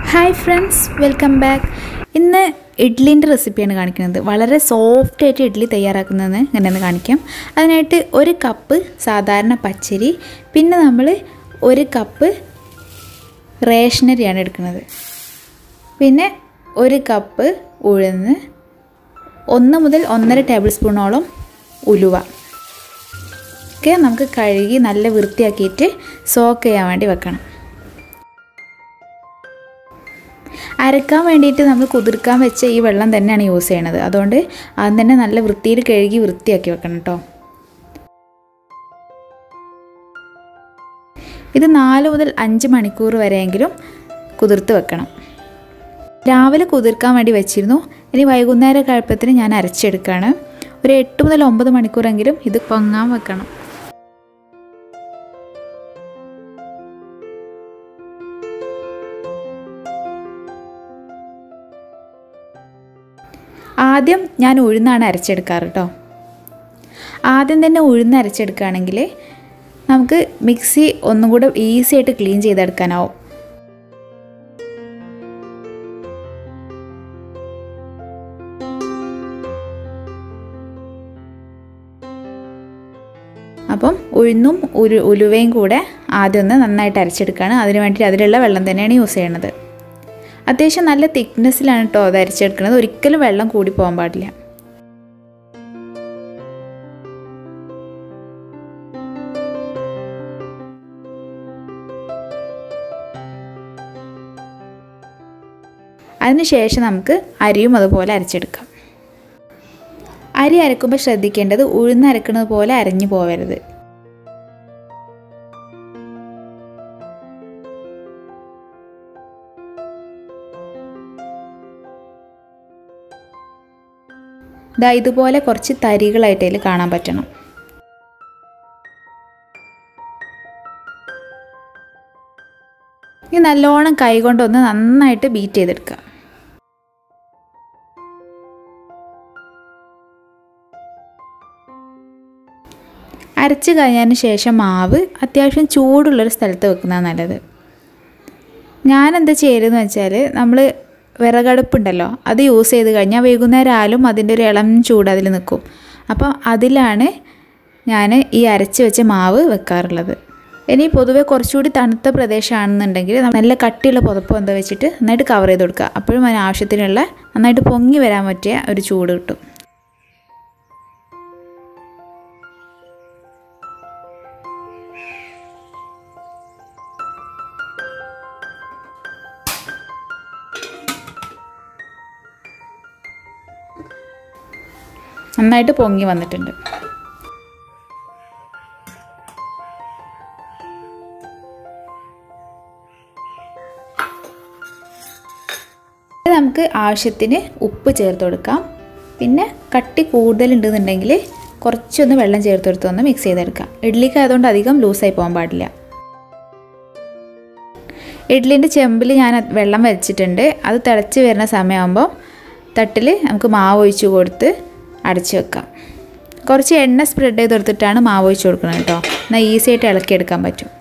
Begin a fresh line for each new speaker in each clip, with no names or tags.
hi friends welcome back ഇന്ന് ഇഡ്ലിൻ്റെ റെസിപ്പിയാണ് കാണിക്കുന്നത് വളരെ സോഫ്റ്റ് ആയിട്ട് ഇഡ്ഡലി തയ്യാറാക്കുന്നതെന്ന് ഇങ്ങനെയൊന്ന് കാണിക്കാം അതിനായിട്ട് ഒരു കപ്പ് സാധാരണ പച്ചരി പിന്നെ നമ്മൾ ഒരു കപ്പ് റേഷനരിയാണ് എടുക്കുന്നത് പിന്നെ ഒരു കപ്പ് ഉഴുന്ന് ഒന്ന് മുതൽ ഒന്നര ടേബിൾ സ്പൂണോളം ഉലുവ ഒക്കെ നമുക്ക് കഴുകി നല്ല വൃത്തിയാക്കിയിട്ട് സോക്ക് ചെയ്യാൻ വേണ്ടി വെക്കണം അരക്കാൻ വേണ്ടിയിട്ട് നമ്മൾ കുതിർക്കാൻ വെച്ച ഈ വെള്ളം തന്നെയാണ് യൂസ് ചെയ്യണത് അതുകൊണ്ട് അത് തന്നെ നല്ല വൃത്തിയിൽ കഴുകി വൃത്തിയാക്കി വെക്കണം കേട്ടോ ഇത് നാല് മുതൽ അഞ്ച് മണിക്കൂർ വരെയെങ്കിലും കുതിർത്ത് വെക്കണം രാവിലെ കുതിർക്കാൻ വേണ്ടി വെച്ചിരുന്നു ഇനി വൈകുന്നേരം കഴിപ്പത്തിന് ഞാൻ അരച്ചെടുക്കുകയാണ് ഒരു എട്ട് മുതൽ ഒമ്പത് മണിക്കൂറെങ്കിലും ഇത് പൊങ്ങാൻ വെക്കണം ആദ്യം ഞാൻ ഉഴുന്നാണ് അരച്ചെടുക്കാറ് കേട്ടോ ആദ്യം തന്നെ ഉഴുന്ന് അരച്ചെടുക്കുകയാണെങ്കിൽ നമുക്ക് മിക്സി ഒന്നും കൂടെ ഈസി ആയിട്ട് ക്ലീൻ ചെയ്തെടുക്കാനാവും അപ്പം ഉഴുന്നും ഉരു ഉലുവയും കൂടെ ആദ്യം ഒന്ന് നന്നായിട്ട് അരച്ചെടുക്കുകയാണ് അതിന് വേണ്ടി അതിലുള്ള വെള്ളം തന്നെയാണ് യൂസ് ചെയ്യണത് അത്യാവശ്യം നല്ല തിക്നെസ്സിലാണ് കേട്ടോ അത് അരച്ചെടുക്കുന്നത് ഒരിക്കലും വെള്ളം കൂടി പോകാൻ പാടില്ല അതിനുശേഷം നമുക്ക് അരിയും അതുപോലെ അരച്ചെടുക്കാം അരി അരക്കുമ്പോൾ ശ്രദ്ധിക്കേണ്ടത് ഉഴുന്ന് അരക്കുന്നത് പോലെ അരഞ്ഞു പോവരുത് ഇതാ ഇതുപോലെ കുറച്ച് തരികളായിട്ട് അതിൽ കാണാൻ പറ്റണം ഇനി നല്ലോണം കൈ കൊണ്ടൊന്ന് നന്നായിട്ട് ബീറ്റ് ചെയ്തെടുക്കുക അരച്ച് കഴിഞ്ഞതിന് ശേഷം മാവ് അത്യാവശ്യം ചൂടുള്ളൊരു സ്ഥലത്ത് വെക്കുന്നതാണ് നല്ലത് ഞാൻ എന്താ ചെയ്യരുതെന്ന് വെച്ചാൽ നമ്മൾ വിറകടുപ്പുണ്ടല്ലോ അത് യൂസ് ചെയ്ത് കഴിഞ്ഞാൽ വൈകുന്നേരം ആയാലും അതിൻ്റെ ഒരു ഇളം ചൂട് അതിൽ നിൽക്കും അപ്പം അതിലാണ് ഞാൻ ഈ അരച്ച് വെച്ച മാവ് വെക്കാറുള്ളത് ഇനി പൊതുവേ കുറച്ചുകൂടി തണുത്ത പ്രദേശമാണെന്നുണ്ടെങ്കിൽ നല്ല കട്ടിയുള്ള പുതപ്പ് എന്താ വെച്ചിട്ട് നന്നായിട്ട് കവർ ചെയ്ത് കൊടുക്കുക അപ്പോഴും അതിന് ആവശ്യത്തിനുള്ള നന്നായിട്ട് പൊങ്ങി വരാൻ പറ്റിയ ഒരു ചൂട് കിട്ടും നന്നായിട്ട് പൊങ്ങി വന്നിട്ടുണ്ട് നമുക്ക് ആവശ്യത്തിന് ഉപ്പ് ചേർത്ത് കൊടുക്കാം പിന്നെ കട്ടി കൂടുതലുണ്ടെന്നുണ്ടെങ്കിൽ കുറച്ചൊന്ന് വെള്ളം ചേർത്ത് കൊടുത്തൊന്ന് മിക്സ് ചെയ്തെടുക്കാം ഇഡ്ലിക്ക് ആയതുകൊണ്ട് അധികം ലൂസായി പോകാൻ പാടില്ല ഇഡ്ലിൻ്റെ ചെമ്പിൽ ഞാൻ വെള്ളം വെച്ചിട്ടുണ്ട് അത് തിളച്ച് വരുന്ന സമയമാകുമ്പോൾ തട്ടിൽ നമുക്ക് മാവ് ഒഴിച്ച് കൊടുത്ത് അടച്ച് വെക്കാം കുറച്ച് എണ്ണ സ്പ്രെഡ് ചെയ്ത് കൊടുത്തിട്ടാണ് മാവ് ഒഴിച്ച് കൊടുക്കുന്നത് കേട്ടോ എന്നാൽ ഈസി ആയിട്ട് ഇളക്കിയെടുക്കാൻ പറ്റും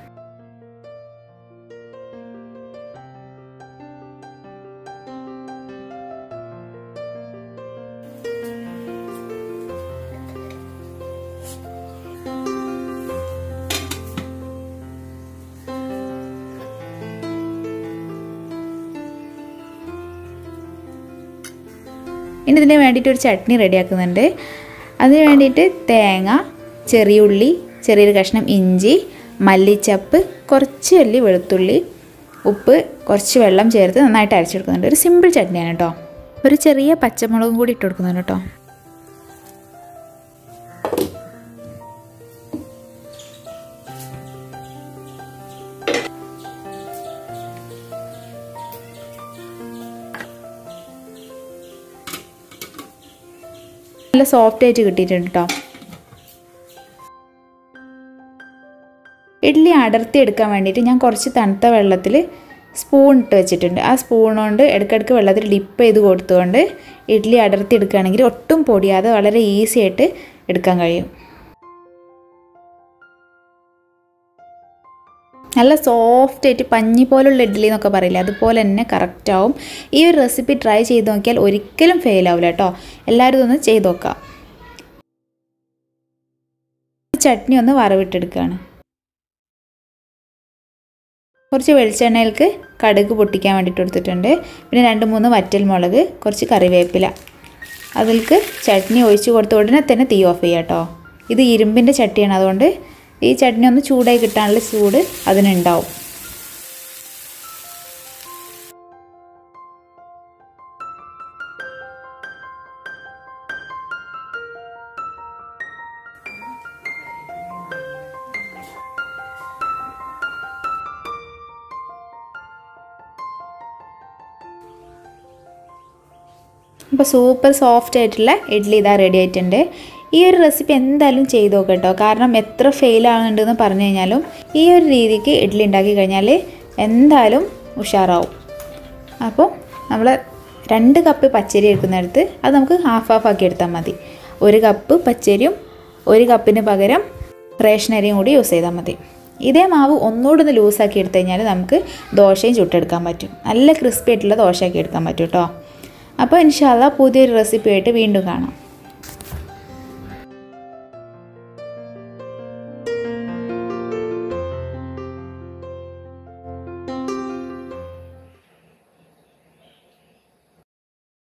ഇനി ഇതിന് വേണ്ടിയിട്ട് ഒരു ചട്നി റെഡിയാക്കുന്നുണ്ട് അതിന് വേണ്ടിയിട്ട് തേങ്ങ ചെറിയ ഉള്ളി ചെറിയൊരു കഷ്ണം ഇഞ്ചി മല്ലിച്ചപ്പ് കുറച്ച് അല്ലി വെളുത്തുള്ളി ഉപ്പ് കുറച്ച് വെള്ളം ചേർത്ത് നന്നായിട്ട് അരച്ചെടുക്കുന്നുണ്ട് ഒരു സിമ്പിൾ ചട്നിയാണ് കേട്ടോ ഒരു ചെറിയ പച്ചമുളകും കൂടി ഇട്ട് കൊടുക്കുന്നുണ്ട് കേട്ടോ നല്ല സോഫ്റ്റ് ആയിട്ട് കിട്ടിയിട്ടുണ്ട് കേട്ടോ ഇഡ്ഡലി അടർത്തി എടുക്കാൻ വേണ്ടിയിട്ട് ഞാൻ കുറച്ച് തണുത്ത വെള്ളത്തിൽ സ്പൂൺ ഇട്ട് വെച്ചിട്ടുണ്ട് ആ സ്പൂൺ കൊണ്ട് ഇടയ്ക്കിടയ്ക്ക് വെള്ളത്തിൽ ഡിപ്പ് ചെയ്ത് കൊടുത്തുകൊണ്ട് ഇഡ്ഡലി അടർത്തി എടുക്കുകയാണെങ്കിൽ ഒട്ടും പൊടിയാതെ വളരെ ഈസി ആയിട്ട് എടുക്കാൻ കഴിയും നല്ല സോഫ്റ്റ് ആയിട്ട് പഞ്ഞി പോലുള്ള ഇഡ്ഡലി എന്നൊക്കെ പറയില്ലേ അതുപോലെ തന്നെ കറക്റ്റ് ആവും ഈ ഒരു റെസിപ്പി ട്രൈ ചെയ്ത് നോക്കിയാൽ ഒരിക്കലും ഫെയിൽ ആവില്ല കേട്ടോ എല്ലാവരും ഇതൊന്ന് ചെയ്ത് നോക്കാം ചട്നി ഒന്ന് വറവിട്ടെടുക്കുകയാണ് കുറച്ച് വെളിച്ചെണ്ണയിലേക്ക് കടുക് പൊട്ടിക്കാൻ വേണ്ടിയിട്ട് എടുത്തിട്ടുണ്ട് പിന്നെ രണ്ട് മൂന്ന് വറ്റൽ മുളക് കുറച്ച് കറിവേപ്പില അതിലേക്ക് ചട്നി ഒഴിച്ച് കൊടുത്ത ഉടനെ തന്നെ തീ ഓഫ് ചെയ്യുക കേട്ടോ ഇത് ഇരുമ്പിൻ്റെ ചട്ടിയാണ് അതുകൊണ്ട് ഈ ചട്നി ഒന്ന് ചൂടായി കിട്ടാനുള്ള ചൂട് അതിനുണ്ടാവും അപ്പോൾ സൂപ്പർ സോഫ്റ്റ് ആയിട്ടുള്ള ഇഡ്ഡലി ഇതാ റെഡി ആയിട്ടുണ്ട് ഈ ഒരു റെസിപ്പി എന്തായാലും ചെയ്ത് നോക്കാം കേട്ടോ കാരണം എത്ര ഫെയിൽ ആകുന്നുണ്ടെന്ന് പറഞ്ഞു കഴിഞ്ഞാലും ഈ ഒരു രീതിക്ക് ഇഡ്ഡലി ഉണ്ടാക്കി കഴിഞ്ഞാൽ എന്തായാലും ഉഷാറാവും അപ്പോൾ നമ്മൾ രണ്ട് കപ്പ് പച്ചരി എടുക്കുന്നിടത്ത് അത് നമുക്ക് ഹാഫ് ഹാഫ് ആക്കി എടുത്താൽ മതി ഒരു കപ്പ് പച്ചരിയും ഒരു കപ്പിന് പകരം റേഷൻ അരിയും കൂടി യൂസ് ചെയ്താൽ മതി ഇതേ മാവ് ഒന്നുകൂടെ ഒന്ന് ലൂസാക്കി എടുത്തു കഴിഞ്ഞാൽ നമുക്ക് ദോശയും ചുട്ടെടുക്കാൻ പറ്റും നല്ല ക്രിസ്പി ആയിട്ടുള്ള ദോശയാക്കി എടുക്കാൻ പറ്റും കേട്ടോ അപ്പോൾ ഇൻഷാല്ല പുതിയൊരു റെസിപ്പി ആയിട്ട് വീണ്ടും കാണാം